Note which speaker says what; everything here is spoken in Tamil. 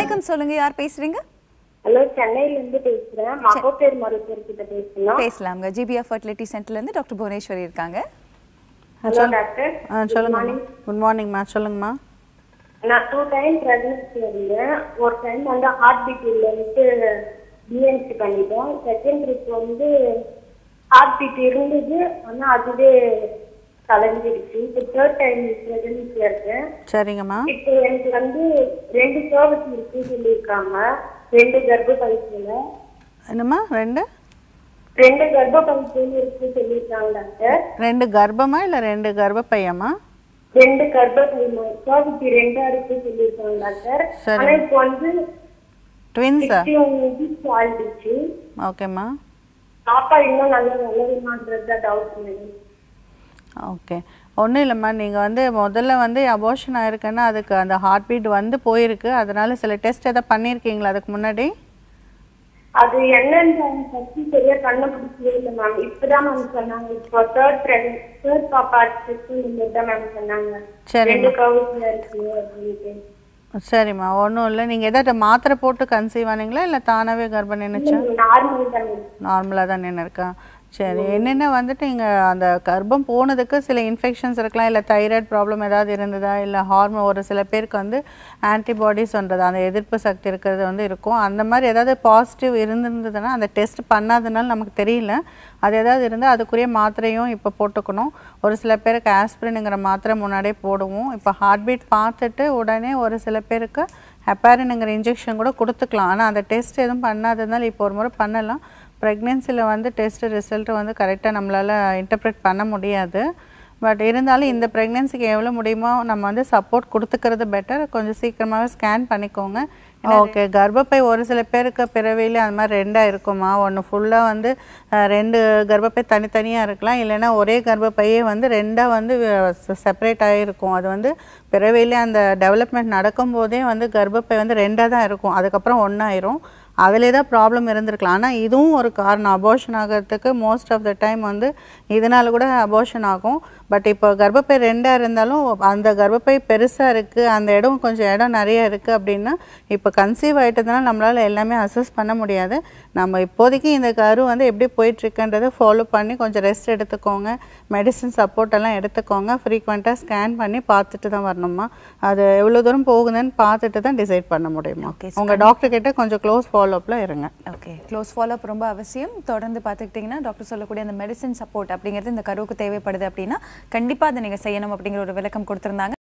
Speaker 1: வணக்கம் சொல்லுங்க யார் பேசுறீங்க
Speaker 2: ஹலோ சென்னையில இருந்து பேசுறேன் மகப்பேர் மருத்துவர் கிட்ட பேசணும்
Speaker 1: பேசலாம்ங்க ஜிபிஆர் ஃபர்டிலிட்டி சென்டர்ல இருந்து டாக்டர் புவனேஸ்வரி இருக்காங்க
Speaker 2: ஹலோ டாக்டர்
Speaker 3: ஆ சொல்லுங்கம்மா குட் மார்னிங்மா சொல்லுங்கம்மா
Speaker 2: நான் டூ டைம் பிரெக்னன்சி இருந்தேன் ஒரு டைம் வந்து ஹார்ட் பீட் இல்லைன்ட்டு டிஎன்சி பண்ணிட்டோம் செகண்ட் ட்ரிப் வந்து ஹார்ட் பீட் இருந்தது ஆனா அதுவே கலைஞ்சிருச்சு இப்போ தேர்ட் டைம் பிரெக்னன்சியா இருக்கேன்
Speaker 3: சரிங்கம்மா
Speaker 2: இப்போ எனக்கு வந்து ரெண்டு சர்வீஸ் இருக்குன்னு சொல்லியிருக்காங்க ரெண்டு கர்ப்பப்பைக்குள்ள
Speaker 3: என்னம்மா ரெண்டு
Speaker 2: ரெண்டு கர்ப்பப்பைக்குள்ள இருக்குன்னு சொல்லியிருக்காங்க டாக்டர்
Speaker 3: ரெண்டு கர்ப்பமா இல்லை ரெண்டு கர்ப்பப்பையம்மா
Speaker 2: ரெண்டு கர்ப்பப்பை சர்வீஸ் ரெண்டா இருக்கு சொல்லியிருக்காங்க டாக்டர்
Speaker 3: சரி.
Speaker 2: ஆனா இப்போ வந்து
Speaker 3: ட்வின்ஸா
Speaker 2: சிக்ஸ்டி ஒன் வீக்ஸ் ஆயிடுச்சு
Speaker 3: ஓகேம்மா
Speaker 2: பாப்பா இன்னும் நல்லா வளருமான்றது தான் டவுட் மேடம்
Speaker 3: ஓகே ஒன்றும் இல்லைம்மா நீங்கள் வந்து முதல்ல வந்து அபோஷன் ஆயிருக்குன்னா அதுக்கு அந்த ஹார்ட் பீட் வந்து போயிருக்கு அதனால சில டெஸ்ட் எதாவது பண்ணியிருக்கீங்களா அதுக்கு முன்னாடி
Speaker 2: அது என்னன்னு பத்தி சரியா கண்டுபிடிக்கவே இல்லை மேம் இப்பதான் மேம் சொன்னாங்க இப்போ தேர்ட் தேர்ட் பாப்பா செக்ஷன் தான் மேம் சொன்னாங்க
Speaker 3: சரிம்மா.
Speaker 2: ரெண்டு கவுன்சில் இருக்கு அப்படின்ட்டு
Speaker 3: சரிம்மா ஒன்றும் இல்லை நீங்கள் எதாவது மாத்திரை போட்டு கன்சீவ் ஆனீங்களா இல்லை தானாகவே கர்ப்பம் நின்றுச்சா
Speaker 2: நார்மல் தான் மேம்
Speaker 3: நார்மலாக தான் நின்று இருக்கா சரி என்னென்ன வந்துட்டு இங்கே அந்த கர்ப்பம் போனதுக்கு சில இன்ஃபெக்ஷன்ஸ் இருக்கலாம் இல்லை தைராய்டு ப்ராப்ளம் ஏதாவது இருந்ததா இல்லை ஹார்மோன் ஒரு சில பேருக்கு வந்து ஆன்டிபாடிஸ்ன்றது அந்த எதிர்ப்பு சக்தி இருக்கிறது வந்து இருக்கும் அந்த மாதிரி ஏதாவது பாசிட்டிவ் இருந்திருந்ததுன்னா அந்த டெஸ்ட் பண்ணாதனால நமக்கு தெரியல அது ஏதாவது இருந்தால் அதுக்குரிய மாத்திரையும் இப்போ போட்டுக்கணும் ஒரு சில பேருக்கு ஆஸ்பிரினுங்கிற மாத்திரை முன்னாடியே போடுவோம் இப்போ ஹார்ட் பீட் பார்த்துட்டு உடனே ஒரு சில பேருக்கு ஹெப்பாரினுங்கிற இன்ஜெக்ஷன் கூட கொடுத்துக்கலாம் ஆனால் அந்த டெஸ்ட் எதுவும் பண்ணாததுனால இப்போ ஒரு முறை பண்ணலாம் ப்ரெக்னென்சியில் வந்து டெஸ்ட் ரிசல்ட்டு வந்து கரெக்டாக நம்மளால் இன்டர்பிரேட் பண்ண முடியாது பட் இருந்தாலும் இந்த ப்ரெக்னென்சிக்கு எவ்வளோ முடியுமோ நம்ம வந்து சப்போர்ட் கொடுத்துக்கிறது பெட்டர் கொஞ்சம் சீக்கிரமாகவே ஸ்கேன் பண்ணிக்கோங்க ஓகே கர்ப்பப்பை ஒரு சில பேருக்கு பிறவியில அந்த மாதிரி ரெண்டாக இருக்குமா ஒன்று ஃபுல்லாக வந்து அஹ், ரெண்டு கர்ப்பப்பை தனித்தனியாக இருக்கலாம் இல்லைன்னா ஒரே கர்ப்பப்பையே வந்து ரெண்டாக வந்து செப்பரேட் ஆகிருக்கும் அது வந்து பிறவியிலே அந்த டெவலப்மெண்ட் நடக்கும்போதே வந்து கர்ப்பப்பை வந்து ரெண்டாக தான் இருக்கும் அதுக்கப்புறம் ஒன்றாயிரும் அதிலே தான் ப்ராப்ளம் இருந்திருக்கலாம் ஆனால் இதுவும் ஒரு காரணம் அபோஷன் ஆகிறதுக்கு மோஸ்ட் ஆஃப் த டைம் வந்து இதனால கூட அபோஷன் ஆகும் பட் இப்போ கர்ப்பப்பை ரெண்டாக இருந்தாலும் அந்த கர்ப்பப்பை பெருசாக இருக்குது அந்த இடம் கொஞ்சம் இடம் நிறைய இருக்குது அப்படின்னா இப்போ கன்சீவ் ஆகிட்டதுனால நம்மளால் எல்லாமே அசஸ் பண்ண முடியாது நம்ம இப்போதைக்கு இந்த கரு வந்து எப்படி போயிட்டுருக்குன்றதை ஃபாலோ பண்ணி கொஞ்சம் ரெஸ்ட் எடுத்துக்கோங்க மெடிசின் சப்போர்ட் எல்லாம் எடுத்துக்கோங்க ஃப்ரீக்வெண்ட்டாக ஸ்கேன் பண்ணி பார்த்துட்டு தான் வரணுமா அது எவ்வளோ தூரம் போகுதுன்னு பார்த்துட்டு தான் டிசைட் பண்ண முடியுமா
Speaker 1: Okay,
Speaker 3: உங்கள் டாக்டர் கிட்ட கொஞ்சம் க்ளோஸ் ஃபாலோஅப்பில் இருங்க
Speaker 1: ஓகே க்ளோஸ் ஃபாலோஅப் ரொம்ப அவசியம் தொடர்ந்து பார்த்துக்கிட்டிங்கன்னா டாக்டர் சொல்லக்கூடிய அந்த மெடிசின் சப்போர்ட் அப்படிங்கிறது இந்த கருவுக்கு தேவைப்படுது அப்படின்னா கண்டிப்பாக அதை நீங்கள் செய்யணும் அப்படிங்கிற ஒரு விளக்கம் கொடுத்துருந்தாங்க